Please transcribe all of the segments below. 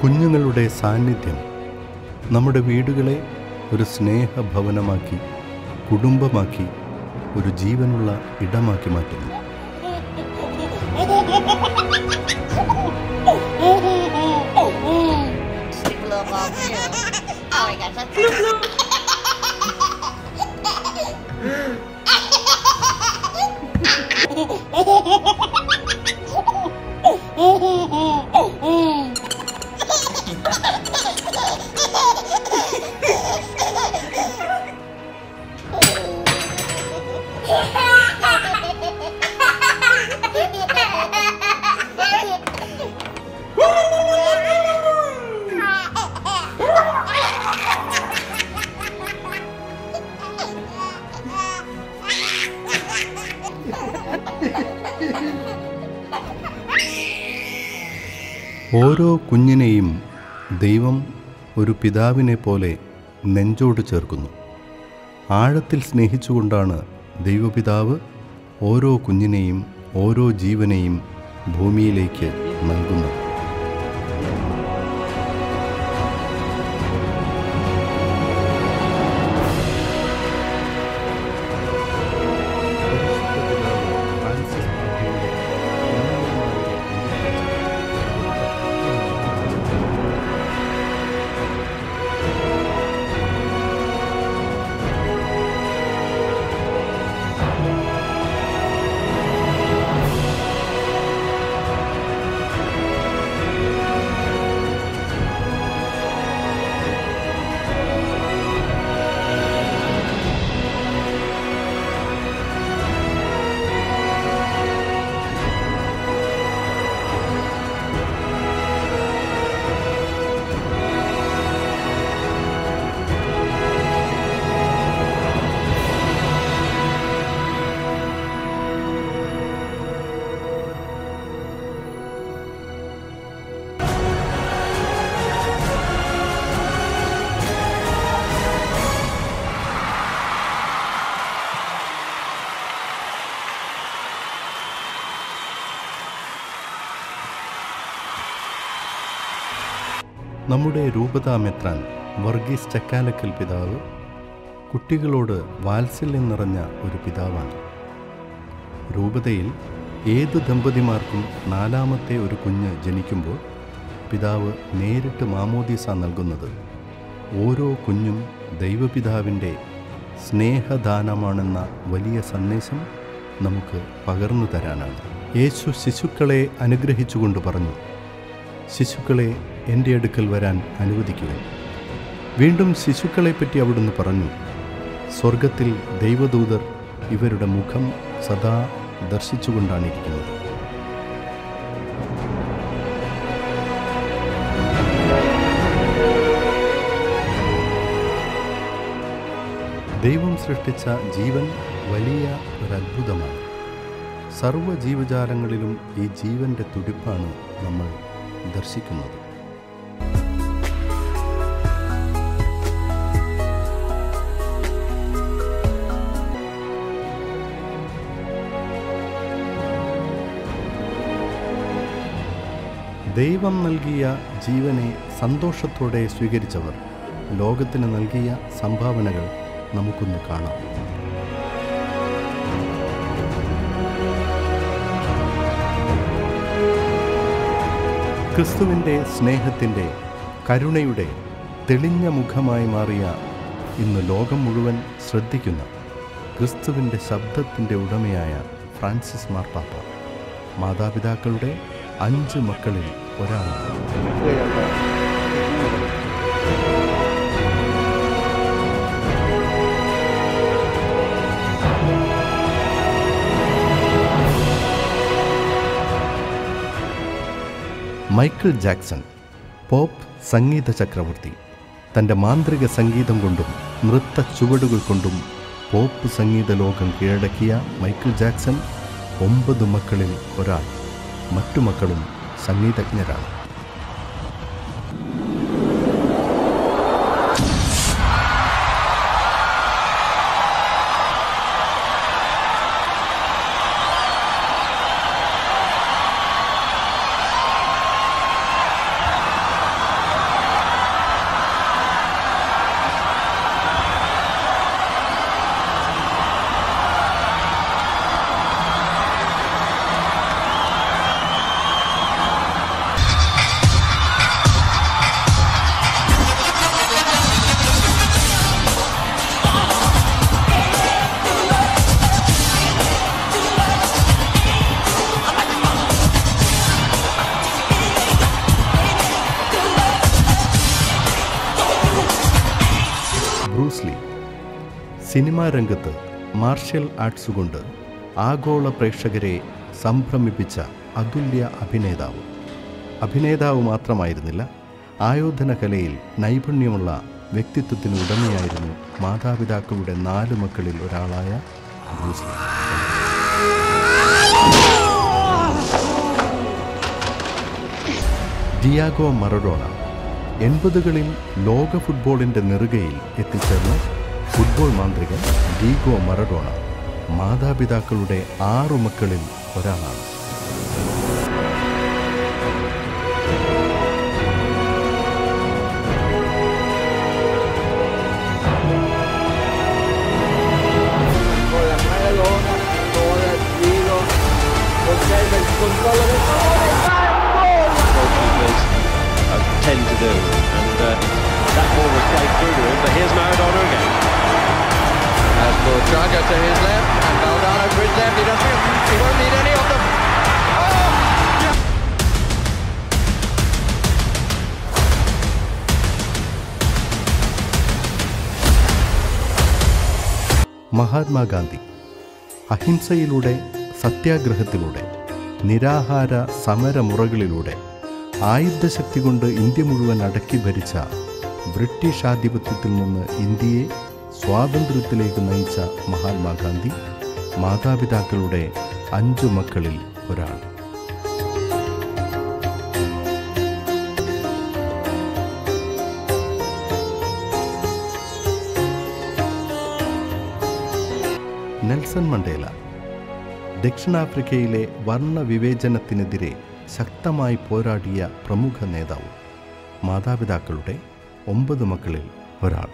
കുഞ്ഞുങ്ങളുടെ സാന്നിധ്യം നമ്മുടെ വീടുകളെ ഒരു സ്നേഹഭവനമാക്കി കുടുംബമാക്കി ഒരു ജീവനുള്ള ഇടമാക്കി മാറ്റുന്നു Stick a little ball too. Oh my gosh, that's ഓരോ കുഞ്ഞിനെയും ദൈവം ഒരു പിതാവിനെ പോലെ നെഞ്ചോട് ചേർക്കുന്നു ആഴത്തിൽ സ്നേഹിച്ചുകൊണ്ടാണ് ദൈവപിതാവ് ഓരോ കുഞ്ഞിനെയും ഓരോ ജീവനെയും ഭൂമിയിലേക്ക് നൽകുന്നത് നമ്മുടെ രൂപതാമെത്രാൻ വർഗീസ് ചക്കാലക്കൽ പിതാവ് കുട്ടികളോട് വാത്സല്യം നിറഞ്ഞ ഒരു പിതാവാണ് രൂപതയിൽ ഏത് ദമ്പതിമാർക്കും നാലാമത്തെ ഒരു കുഞ്ഞ് ജനിക്കുമ്പോൾ പിതാവ് നേരിട്ട് മാമോദീസ നൽകുന്നത് ഓരോ കുഞ്ഞും ദൈവപിതാവിൻ്റെ സ്നേഹദാനമാണെന്ന വലിയ സന്ദേശം നമുക്ക് പകർന്നു തരാനാണ് യേശു ശിശുക്കളെ അനുഗ്രഹിച്ചുകൊണ്ട് പറഞ്ഞു ശിശുക്കളെ എൻ്റെ അടുക്കൽ വരാൻ അനുവദിക്കുക വീണ്ടും ശിശുക്കളെപ്പറ്റി അവിടുന്ന് പറഞ്ഞു സ്വർഗത്തിൽ ദൈവദൂതർ ഇവരുടെ മുഖം സദാ ദർശിച്ചുകൊണ്ടാണ് ഇരിക്കുന്നത് ദൈവം സൃഷ്ടിച്ച ജീവൻ വലിയ ഒരു അത്ഭുതമാണ് സർവ്വ ജീവജാലങ്ങളിലും ഈ ജീവന്റെ തുടിപ്പാണ് നമ്മൾ ദർശിക്കുന്നത് ദൈവം നൽകിയ ജീവനെ സന്തോഷത്തോടെ സ്വീകരിച്ചവർ ലോകത്തിന് നൽകിയ സംഭാവനകൾ നമുക്കൊന്ന് കാണാം ക്രിസ്തുവിൻ്റെ സ്നേഹത്തിൻ്റെ കരുണയുടെ തെളിഞ്ഞ മുഖമായി മാറിയ ഇന്ന് ലോകം മുഴുവൻ ശ്രദ്ധിക്കുന്ന ക്രിസ്തുവിൻ്റെ ശബ്ദത്തിൻ്റെ ഉടമയായ ഫ്രാൻസിസ് മാർപ്പാപ്പ മാതാപിതാക്കളുടെ അഞ്ച് മക്കളിൽ ഒരാളാണ് മൈക്കിൾ ജാക്സൺ പോപ്പ് സംഗീത ചക്രവർത്തി തൻ്റെ മാന്ത്രിക സംഗീതം കൊണ്ടും നൃത്ത ചുവടുകൾ കൊണ്ടും പോപ്പ് സംഗീത ലോകം കീഴടക്കിയ മൈക്കിൾ ജാക്സൺ ഒമ്പത് മക്കളിൽ ഒരാൾ മറ്റു മക്കളും സംഗീതജ്ഞരാണ് ബ്രൂസ്ലി സിനിമാ രംഗത്ത് മാർഷ്യൽ ആർട്സ് കൊണ്ട് ആഗോള പ്രേക്ഷകരെ സംഭ്രമിപ്പിച്ച അതുല്യ അഭിനേതാവ് അഭിനേതാവ് മാത്രമായിരുന്നില്ല ആയോധന കലയിൽ നൈപുണ്യമുള്ള വ്യക്തിത്വത്തിന് ഉടമയായിരുന്നു മാതാപിതാക്കളുടെ നാല് മക്കളിൽ ഒരാളായ ബ്രൂസ്ലി ഡിയാഗോ മറഡോണ എൺപതുകളിൽ ലോക ഫുട്ബോളിൻ്റെ നെറുകയിൽ എത്തിച്ചേർന്ന ഫുട്ബോൾ മാന്ത്രികൻ ഡീഗോ മറഡോണ മാതാപിതാക്കളുടെ ആറു മക്കളിൽ ഒരാളാണ് con la Maradona, con el tiro, con el controllo del pallone, va in gol! goalkeepers uh, tend to do. And uh, that ball was played through to him, but here's Maradona again. As Butraga to his left and Valdano to his left. He doesn't. He won't need any of them. Mahatma Gandhi അഹിംസയിലൂടെ സത്യാഗ്രഹത്തിലൂടെ നിരാഹാര സമരമുറകളിലൂടെ ആയുധശക്തി കൊണ്ട് India മുഴുവൻ അടക്കി ഭരിച്ച British ആധിപത്യത്തിൽ നിന്ന് ഇന്ത്യയെ സ്വാതന്ത്ര്യത്തിലേക്ക് നയിച്ച മഹാത്മാഗാന്ധി മാതാപിതാക്കളുടെ അഞ്ചു മക്കളിൽ ഒരാൾ നെൽസൺ മണ്ടേല ദക്ഷിണാഫ്രിക്കയിലെ വർണ്ണവിവേചനത്തിനെതിരെ ശക്തമായി പോരാടിയ പ്രമുഖ നേതാവ് മാതാപിതാക്കളുടെ ഒമ്പത് മക്കളിൽ ഒരാൾ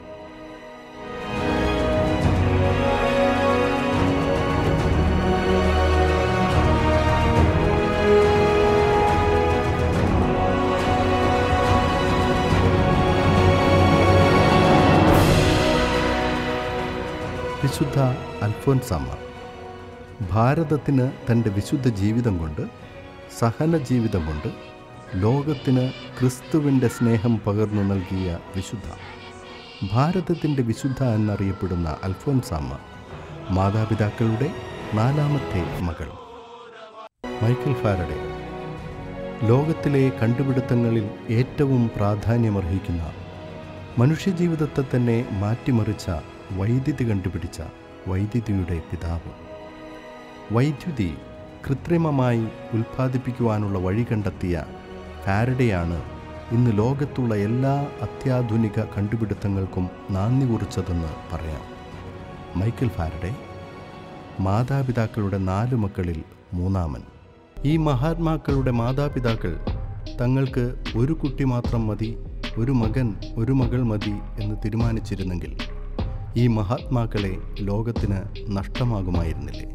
വിശുദ്ധ അൽഫോൻസാമ്മ ഭാരതത്തിന് തൻ്റെ വിശുദ്ധ ജീവിതം കൊണ്ട് സഹന ജീവിതം കൊണ്ട് ലോകത്തിന് ക്രിസ്തുവിൻ്റെ സ്നേഹം പകർന്നു നൽകിയ വിശുദ്ധ ഭാരതത്തിൻ്റെ വിശുദ്ധ എന്നറിയപ്പെടുന്ന അൽഫോൻസാമ്മ മാതാപിതാക്കളുടെ നാലാമത്തെ മകൾ മൈക്കിൾ ഫാരഡെ ലോകത്തിലെ കണ്ടുപിടുത്തങ്ങളിൽ ഏറ്റവും പ്രാധാന്യമർഹിക്കുന്ന മനുഷ്യജീവിതത്തെ തന്നെ മാറ്റിമറിച്ച വൈദ്യുതി കണ്ടുപിടിച്ച വൈദ്യുതിയുടെ പിതാവ് വൈദ്യുതി കൃത്രിമമായി ഉൽപ്പാദിപ്പിക്കുവാനുള്ള വഴി കണ്ടെത്തിയ ഫാരഡെയാണ് ഇന്ന് ലോകത്തുള്ള എല്ലാ അത്യാധുനിക കണ്ടുപിടുത്തങ്ങൾക്കും നാന്ദി കുറിച്ചതെന്ന് പറയാം മൈക്കിൾ ഫാരഡെ മാതാപിതാക്കളുടെ നാല് മക്കളിൽ മൂന്നാമൻ ഈ മഹാത്മാക്കളുടെ മാതാപിതാക്കൾ തങ്ങൾക്ക് ഒരു കുട്ടി മാത്രം മതി ഒരു മകൻ ഒരു മകൾ മതി എന്ന് തീരുമാനിച്ചിരുന്നെങ്കിൽ ഈ മഹാത്മാക്കളെ ലോകത്തിന് നഷ്ടമാകുമായിരുന്നില്ലേ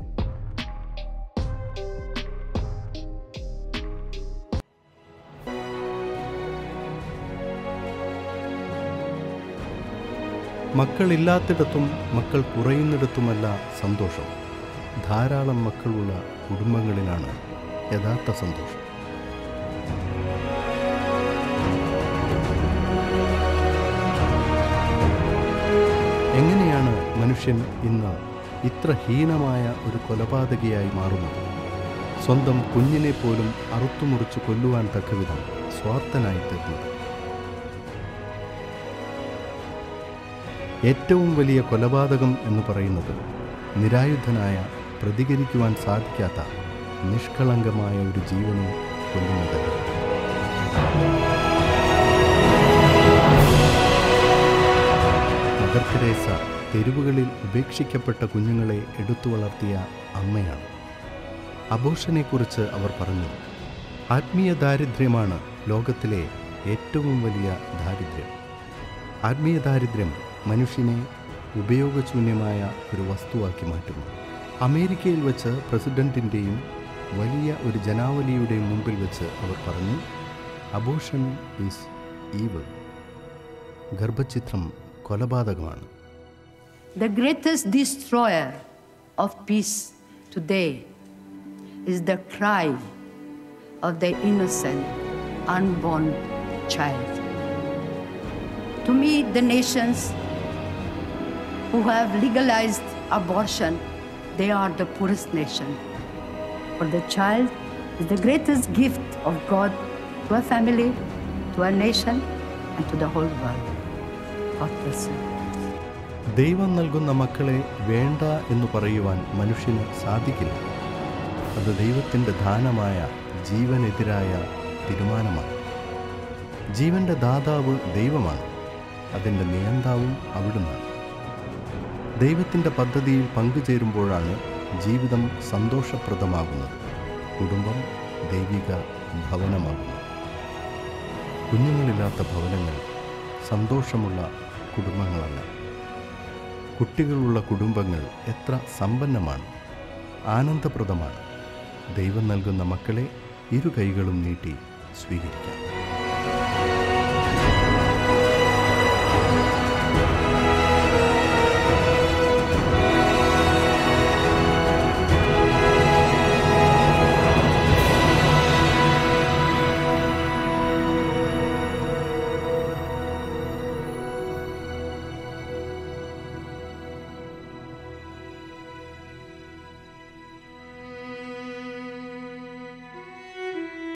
മക്കളില്ലാത്തിടത്തും മക്കൾ കുറയുന്നിടത്തുമല്ല സന്തോഷം ധാരാളം മക്കളുള്ള കുടുംബങ്ങളിലാണ് യഥാർത്ഥ സന്തോഷം എങ്ങനെയാണ് മനുഷ്യൻ ഇന്ന് ഇത്ര ഹീനമായ ഒരു കൊലപാതകയായി മാറുന്നത് സ്വന്തം കുഞ്ഞിനെ പോലും അറുത്തുമുറിച്ച് കൊല്ലുവാൻ തക്കവിധം സ്വാർത്ഥനായി തീർന്നത് ഏറ്റവും വലിയ കൊലപാതകം എന്ന് പറയുന്നത് നിരായുധനായ പ്രതികരിക്കുവാൻ സാധിക്കാത്ത നിഷ്കളങ്കമായ ഒരു ജീവനെ കൊല്ലുന്നതല്ല മദർ തെരേസ തെരുവുകളിൽ ഉപേക്ഷിക്കപ്പെട്ട കുഞ്ഞുങ്ങളെ എടുത്തു വളർത്തിയ അമ്മയാണ് അബോഷനെക്കുറിച്ച് അവർ പറഞ്ഞു ആത്മീയ ദാരിദ്ര്യമാണ് ലോകത്തിലെ ഏറ്റവും വലിയ ദാരിദ്ര്യം ആത്മീയ ദാരിദ്ര്യം മനുഷ്യനെ ഉപയോഗശൂന്യമായ ഒരു വസ്തുവാക്കി മാറ്റുന്നു അമേരിക്കയിൽ വെച്ച് പ്രസിഡന്റിൻ്റെയും വലിയ ഒരു ജനാവലിയുടെയും മുമ്പിൽ വെച്ച് അവർ പറഞ്ഞു അബോഷൻ ഈസ് ഈവ് ഗർഭചിത്രം കൊലപാതകമാണ് The greatest destroyer of peace today is the cry of the innocent, unborn child. To me, the nations who have legalized abortion, they are the poorest nation. For the child is the greatest gift of God to a family, to a nation, and to the whole world. God bless you. ദൈവം നൽകുന്ന മക്കളെ വേണ്ട എന്ന് പറയുവാൻ മനുഷ്യന് സാധിക്കില്ല അത് ദൈവത്തിൻ്റെ ദാനമായ ജീവനെതിരായ തീരുമാനമാണ് ജീവന്റെ ദാതാവ് ദൈവമാണ് അതിൻ്റെ നിയന്താവും അവിടുന്നാണ് ദൈവത്തിൻ്റെ പദ്ധതിയിൽ പങ്കുചേരുമ്പോഴാണ് ജീവിതം സന്തോഷപ്രദമാകുന്നത് കുടുംബം ദൈവിക ഭവനമാകുന്നത് കുഞ്ഞുങ്ങളില്ലാത്ത ഭവനങ്ങൾ സന്തോഷമുള്ള കുടുംബങ്ങളല്ല കുട്ടികളുള്ള കുടുംബങ്ങൾ എത്ര സമ്പന്നമാണ് ആനന്ദപ്രദമാണ് ദൈവം നൽകുന്ന മക്കളെ ഇരു കൈകളും നീട്ടി സ്വീകരിക്കാം